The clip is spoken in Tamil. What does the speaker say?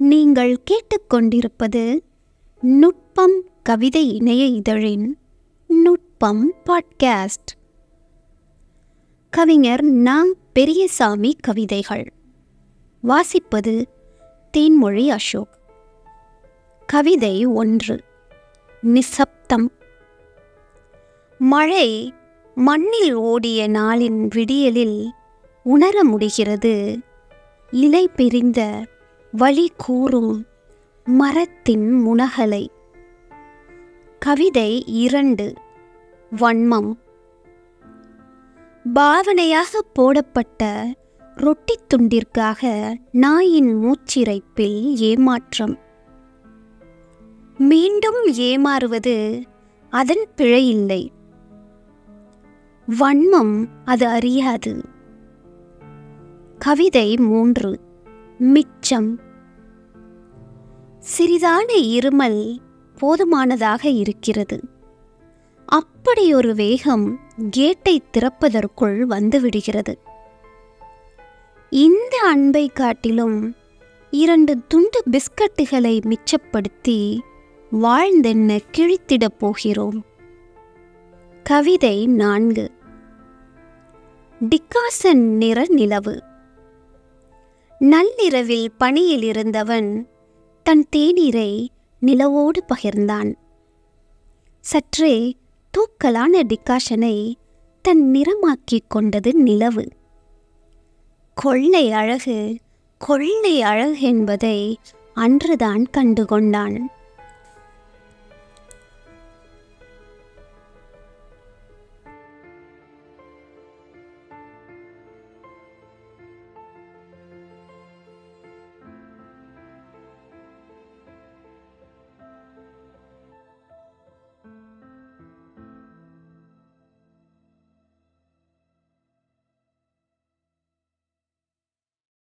நீங்கள் கேட்டுக்கொண்டிருப்பது நுட்பம் கவிதை இணைய இதழின் நுட்பம் பாட்காஸ்ட் கவிஞர் நா பெரியசாமி கவிதைகள் வாசிப்பது தேன்மொழி அசோக் கவிதை ஒன்று நிசப்தம் மழை மண்ணில் ஓடிய நாளின் விடியலில் உணர முடிகிறது இலை பிரிந்த வழி கூறும் மரத்தின் முனகலை கவிதை இரண்டு வன்மம் பாவனையாக போடப்பட்ட ரொட்டி துண்டிற்காக நாயின் மூச்சிறைப்பில் ஏமாற்றம் மீண்டும் ஏமாறுவது அதன் பிழையில்லை வன்மம் அது அறியாது கவிதை மூன்று மிச்சம் சிறிதான இருமல் போதுமானதாக இருக்கிறது அப்படி ஒரு வேகம் கேட்டை திறப்பதற்குள் வந்துவிடுகிறது இந்த அன்பை காட்டிலும் இரண்டு துண்டு பிஸ்கட்டுகளை மிச்சப்படுத்தி வாழ்ந்தென்ன கிழித்திடப் போகிறோம் கவிதை நான்கு டிக்காசன் நிற நிலவு நள்ளிரவில் பணியில் இருந்தவன் தன் தேநீரை நிலவோடு பகிர்ந்தான் சற்றே தூக்கலான டிக்காஷனை தன் நிறமாக்கிக் கொண்டது நிலவு கொள்ளை அழகு கொள்ளை அழகு என்பதை அன்றுதான் கண்டுகொண்டான்